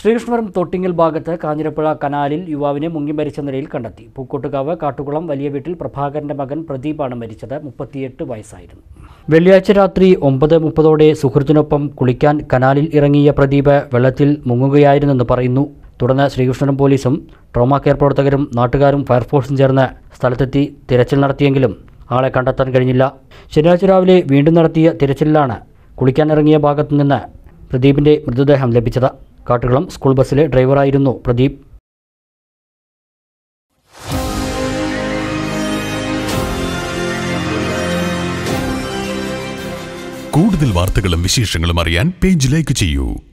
ശ്രീകൃഷ്ണപുരം തൊട്ടിങ്ങൽ ഭാഗത്ത് കാഞ്ഞിരപ്പുഴ കനാലിൽ യുവാവിനെ മുങ്ങി മരിച്ച നിലയിൽ കണ്ടെത്തി പൂക്കോട്ടുകാവ് കാട്ടുകുളം വലിയ വീട്ടിൽ പ്രഭാകരന്റെ മകൻ പ്രദീപാണ് മരിച്ചത് മുപ്പത്തിയെട്ട് വയസ്സായിരുന്നു വെള്ളിയാഴ്ച രാത്രി ഒമ്പത് മുപ്പതോടെ സുഹൃത്തിനൊപ്പം കുളിക്കാൻ കനാലിൽ ഇറങ്ങിയ പ്രദീപ് വെള്ളത്തിൽ മുങ്ങുകയായിരുന്നെന്ന് പറയുന്നു തുടർന്ന് ശ്രീകൃഷ്ണനും പോലീസും ട്രോമാ കെയർ പ്രവർത്തകരും നാട്ടുകാരും ഫയർഫോഴ്സും ചേർന്ന് സ്ഥലത്തെത്തി തിരച്ചിൽ നടത്തിയെങ്കിലും ആളെ കണ്ടെത്താൻ കഴിഞ്ഞില്ല ശനിയാഴ്ച രാവിലെ വീണ്ടും നടത്തിയ തിരച്ചിലിലാണ് കുളിക്കാനിറങ്ങിയ ഭാഗത്തു നിന്ന് പ്രദീപിന്റെ മൃതദേഹം ലഭിച്ചത് കാട്ടുകുളം സ്കൂൾ ബസ്സിലെ ഡ്രൈവറായിരുന്നു പ്രദീപ് കൂടുതൽ വാർത്തകളും വിശേഷങ്ങളും അറിയാൻ പേജ് ലൈക്ക് ചെയ്യൂ